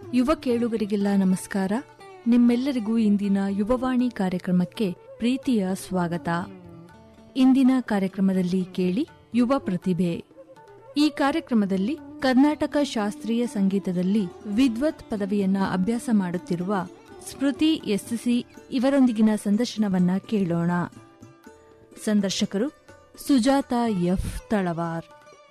ಯುವ ಕೇಳುಗರಿಗೆಲ್ಲ ನಮಸ್ಕಾರ ನಿಮ್ಮೆಲ್ಲರಿಗೂ ಇಂದಿನ ಯುವವಾಣಿ ಕಾರ್ಯಕ್ರಮಕ್ಕೆ ಪ್ರೀತಿಯ ಸ್ವಾಗತ ಇಂದಿನ ಕಾರ್ಯಕ್ರಮದಲ್ಲಿ ಕೇಳಿ ಯುವ ಪ್ರತಿಭೆ ಈ ಕಾರ್ಯಕ್ರಮದಲ್ಲಿ ಕರ್ನಾಟಕ ಶಾಸ್ತ್ರೀಯ ಸಂಗೀತದಲ್ಲಿ ವಿದ್ವತ್ ಪದವಿಯನ್ನ ಅಭ್ಯಾಸ ಮಾಡುತ್ತಿರುವ ಸ್ಮೃತಿ ಎಸ್ಸಿ ಇವರೊಂದಿಗಿನ ಸಂದರ್ಶನವನ್ನ ಕೇಳೋಣ ಸಂದರ್ಶಕರು ಸುಜಾತ ಎಫ್ ತಳವಾರ್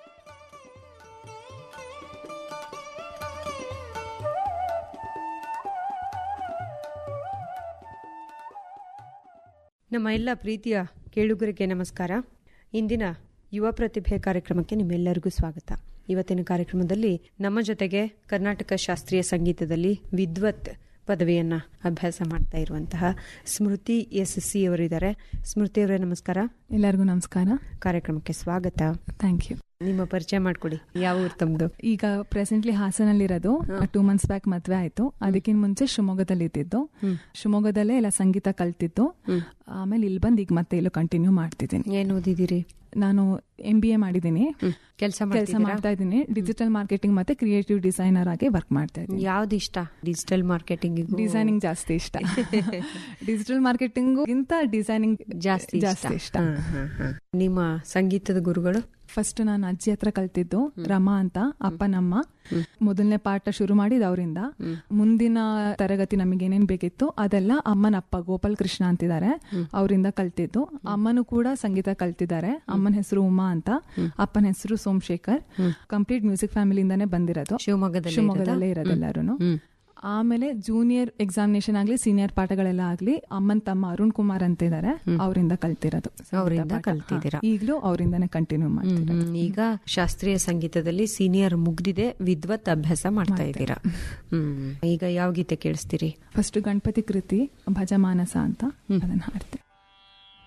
ನಮ್ಮ ಎಲ್ಲ ಪ್ರೀತಿಯ ಕೇಳುಗರಿಗೆ ನಮಸ್ಕಾರ ಇಂದಿನ ಯುವ ಪ್ರತಿಭೆ ಕಾರ್ಯಕ್ರಮಕ್ಕೆ ನಿಮ್ಮೆಲ್ಲರಿಗೂ ಸ್ವಾಗತ ಇವತ್ತಿನ ಕಾರ್ಯಕ್ರಮದಲ್ಲಿ ನಮ್ಮ ಜೊತೆಗೆ ಕರ್ನಾಟಕ ಶಾಸ್ತ್ರೀಯ ಸಂಗೀತದಲ್ಲಿ ವಿದ್ವತ್ ಪದವಿಯನ್ನ ಅಭ್ಯಾಸ ಮಾಡ್ತಾ ಇರುವಂತಹ ಸ್ಮೃತಿ ಎಸ್ ಸಿ ಅವರಿದ್ದಾರೆ ಸ್ಮೃತಿ ಅವರೇ ನಮಸ್ಕಾರ ಎಲ್ಲರಿಗೂ ನಮಸ್ಕಾರ ಕಾರ್ಯಕ್ರಮಕ್ಕೆ ಸ್ವಾಗತ ಥ್ಯಾಂಕ್ ಯು ನಿಮ್ಮ ಪರಿಚಯ ಮಾಡ್ಕೊಡಿ ಯಾವ ಊರು ತಮ್ದು ಈಗ ಪ್ರೆಸೆಂಟ್ಲಿ ಹಾಸನಲ್ಲಿರೋದು ಟೂ ಮಂತ್ಸ್ ಬ್ಯಾಕ್ ಮದ್ವೆ ಆಯ್ತು ಅದಕ್ಕಿಂತ ಮುಂಚೆ ಶಿವಮೊಗ್ಗದಲ್ಲಿ ಇದ್ದಿದ್ದು ಶಿವಮೊಗ್ಗದಲ್ಲೇ ಎಲ್ಲ ಸಂಗೀತ ಕಲ್ತಿದ್ದು ಆಮೇಲೆ ಇಲ್ಲಿ ಬಂದು ಈಗ ಮತ್ತೆ ಇಲ್ಲೂ ಕಂಟಿನ್ಯೂ ಮಾಡ್ತಿದ್ದೀನಿ ಏನ್ ಓದಿದಿರಿ ನಾನು ಎಂ ಬಿ ಎ ಮಾಡಿದ್ದೀನಿ ಕೆಲಸ ಕೆಲಸ ಮಾಡ್ತಾ ಇದ್ದೀನಿ ಡಿಜಿಟಲ್ ಮಾರ್ಕೆಟಿಂಗ್ ಮತ್ತೆ ಕ್ರಿಯೇಟಿವ್ ಡಿಸೈನರ್ ಆಗಿ ವರ್ಕ್ ಮಾಡ್ತಾ ಇದ್ದೀನಿ ಯಾವ್ದು ಇಷ್ಟ ಡಿಜಿಟಲ್ ಮಾರ್ಕೆಟಿಂಗ್ ಡಿಸೈನಿಂಗ್ ಜಾಸ್ತಿ ಇಷ್ಟ ಡಿಜಿಟಲ್ ಮಾರ್ಕೆಟಿಂಗ್ ಗಿಂತ ಡಿಸೈನಿಂಗ್ ಜಾಸ್ತಿ ಜಾಸ್ತಿ ಇಷ್ಟ ಹಾ, ಹಾ, ಹಾ. ನಿಮ್ಮ ಸಂಗೀತದ ಗುರುಗಳು ಫಸ್ಟ್ ನಾನು ಅಜ್ಜಿ ಹತ್ರ ಕಲ್ತಿದ್ದು ರಮಾ ಅಂತ ಅಪ್ಪನಮ್ಮ ಮೊದಲನೇ ಪಾಠ ಶುರು ಮಾಡಿದ ಅವರಿಂದ ಮುಂದಿನ ತರಗತಿ ನಮಗೆ ಏನೇನ್ ಬೇಕಿತ್ತು ಅದೆಲ್ಲ ಅಮ್ಮನ ಅಪ್ಪ ಗೋಪಾಲ್ ಕೃಷ್ಣ ಅಂತಿದ್ದಾರೆ ಅವರಿಂದ ಕಲ್ತಿದ್ದು ಅಮ್ಮನು ಕೂಡ ಸಂಗೀತ ಕಲ್ತಿದ್ದಾರೆ ಅಮ್ಮನ ಹೆಸರು ಉಮಾ ಅಂತ ಅಪ್ಪನ ಹೆಸರು ಸೋಮಶೇಖರ್ ಕಂಪ್ಲೀಟ್ ಮ್ಯೂಸಿಕ್ ಫ್ಯಾಮಿಲಿಯಿಂದಾನೇ ಬಂದಿರೋದು ಶಿವಮೊಗ್ಗದಲ್ಲಿ ಶಿವಮೊಗ್ಗದಲ್ಲೇ ಇರೋದೆಲ್ಲರೂ ಆಮೇಲೆ ಜೂನಿಯರ್ ಎಕ್ಸಾಮಿನೇಷನ್ ಆಗ್ಲಿ ಸೀನಿಯರ್ ಪಾಠಗಳೆಲ್ಲ ಆಗ್ಲಿ ಅಮ್ಮನ್ ತಮ್ಮ ಅರುಣ್ ಕುಮಾರ್ ಅಂತ ಇದ್ದಾರೆ ಅವರಿಂದ ಕಲ್ತಿರೋದು ಸಂಗೀತ ಅವ್ರಿಂದ ಪಾಠ. ಕಲ್ತಿದ್ದೀರಾ. ಹಾ, ಈಗ್ಲೂ ಅವರಿಂದಾನೇ ಕಂಟಿನ್ಯೂ ಮಾಡ್ತೀನಿ ಹ್ಮ್, ಈಗ ಶಾಸ್ತ್ರೀಯ ಸಂಗೀತದಲ್ಲಿ ಸೀನಿಯರ್ ಮುಗ್ದಿದೆ ವಿದ್ವತ್ ಅಭ್ಯಾಸ ಮಾಡ್ತಾ ಇದ್ದೀರಾ ಹ್ಮ್ ಈಗ ಯಾವ ಗೀತೆ ಕೇಳಿಸ್ತೀರಿ ಫಸ್ಟ್ ಗಣಪತಿ ಕೃತಿ ಭಜಮಾನಸ ಅಂತ ಅದನ್ನ ಹಾಡ್ತೀನಿ